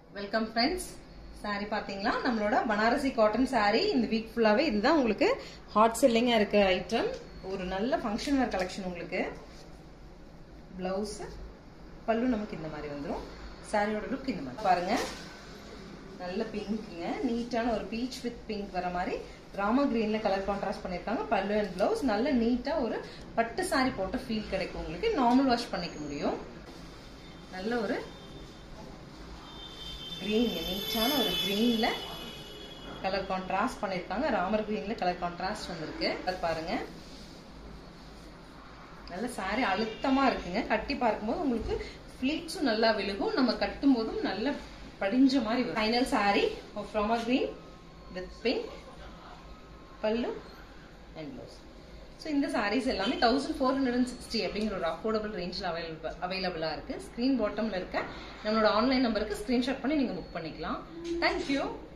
welcome friends sari பாத்தீங்களா நம்மளோட Banarasi cotton saree இந்த வீக் ஃபுல்லாவே இதுதான் உங்களுக்கு ஹாட் செல்லிங்கா இருக்க ஐட்டம் ஒரு நல்ல ஃபங்க்ஷன் வேர் கலெக்ஷன் உங்களுக்கு பிளவுஸ் பல்லு நமக்கு இந்த மாதிரி வந்துடும் சாரியோட லுக் இந்த மாதிரி பாருங்க நல்ல பிங்க்குங்க நீட்டான ஒரு பீச் வித் பிங்க் வர மாதிரி ராமா கிரீன்ல கலர் கான்ட்ராஸ்ட் பண்ணிருக்காங்க பல்லு அண்ட் பிளவுஸ் நல்ல நீட்டா ஒரு பட்டு சாரி போட்ட ஃபீல் கிடைக்கும் உங்களுக்கு நார்மல் வாஷ் பண்ணிக்க முடியும் நல்ல ஒரு கிரீன் நீட்டான ஒரு கிரீன்ல கலர் கான்ட்ராஸ்ட் பண்ணிருக்காங்க ராமர் கிரீன்ல கலர் கான்ட்ராஸ்ட் வந்திருக்கு அது பாருங்க நல்ல சாரி அழுத்தமா இருக்குங்க கட்டி பார்க்கும்போது உங்களுக்கு ஃபிளீட்ஸும் நல்லா விழுகும் நம்ம கட்டும் போதும் நல்ல படிஞ்ச மாதிரி வரும் final sari of Rama green with pink pallu and blouse so இந்த சாரீஸ் எல்லாமே thousand four hundred and sixty அப்படிங்கிற ஒரு அஃபோர்டபுள் ரேஞ்சில் அவைலபிள் அவைலபிளாக இருக்குது ஸ்க்ரீன் பாட்டமில் இருக்க நம்மளோட ஆன்லைன் நம்பருக்கு ஸ்க்ரீன்ஷாட் பண்ணி நீங்கள் புக் பண்ணிக்கலாம் தேங்க்யூ